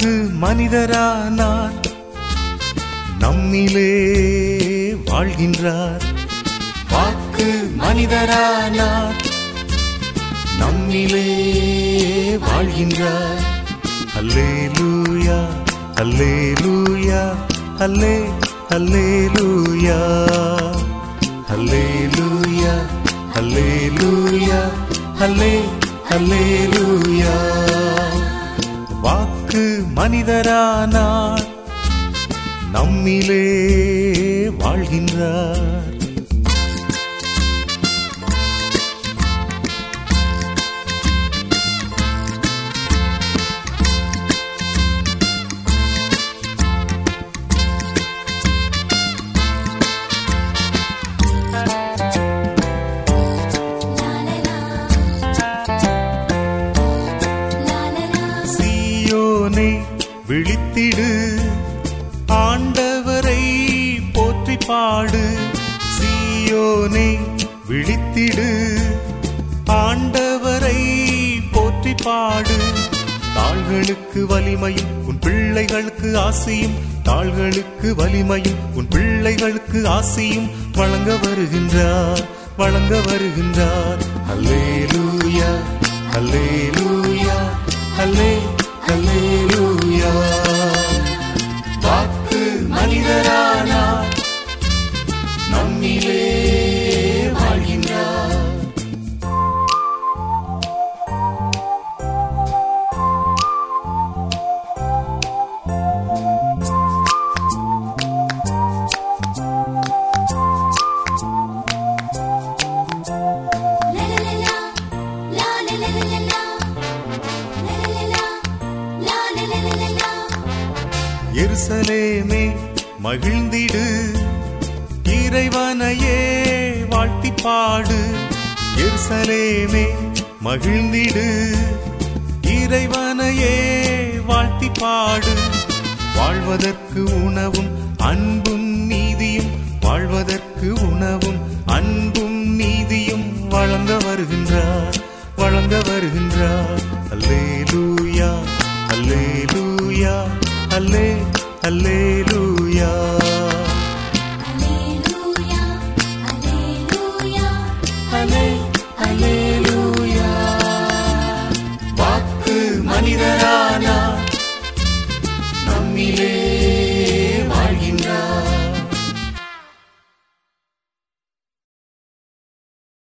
வாக்கு மனிதரானார் நம்மிலே வாழ்கின்றார் வாக்கு மனிதரானார் நம்மிலே வாழ்கின்றார் அல்லேலூயா அல்லேலூயா அல்லே அல்லேலூயா அல்லேலூயா அல்லேலூயா அல்லே அல்லேலூயா வாக்கு மனிதரானார் நம்மிலே வாழ்கின்றார் சீயோனே விழித்திடு ஆண்டவரை போற்றி பாடு சீயோனே விழித்திடு ஆண்டவரை போற்றி பாடு தாள்களுக்கு வலிமையும் உன் பிள்ளைகளுக்கு ஆசையும் தாள்களுக்கு வலிமையும் உன் பிள்ளைகளுக்கு ஆசையும் வழங்க வருகின்றார் வழங்க வருகின்றார் அல்லேலூயா அல்லேலூயா அல்லே அல்லேலூயா வாக்கு மனிதரானார் நம்மிலே வாழ்கின்றார் எருசலேமே மகிழ்ந்திடு இறைவனையே வாழ்த்தி பாடு எருசலேமே மகிழ்ந்திடு இறைவனையே வாழ்த்தி பாடு வாழ்வதற்கு உணவும் அன்பும் நீதியும் வாழ்வதற்கு உணவும் அன்பும் நீதியும் வழங்க வருகின்றார் வழங்க வருகின்றார் அல்லேலூயா அல்லேலூயா அல்லே அல்லேலூயா அல்லே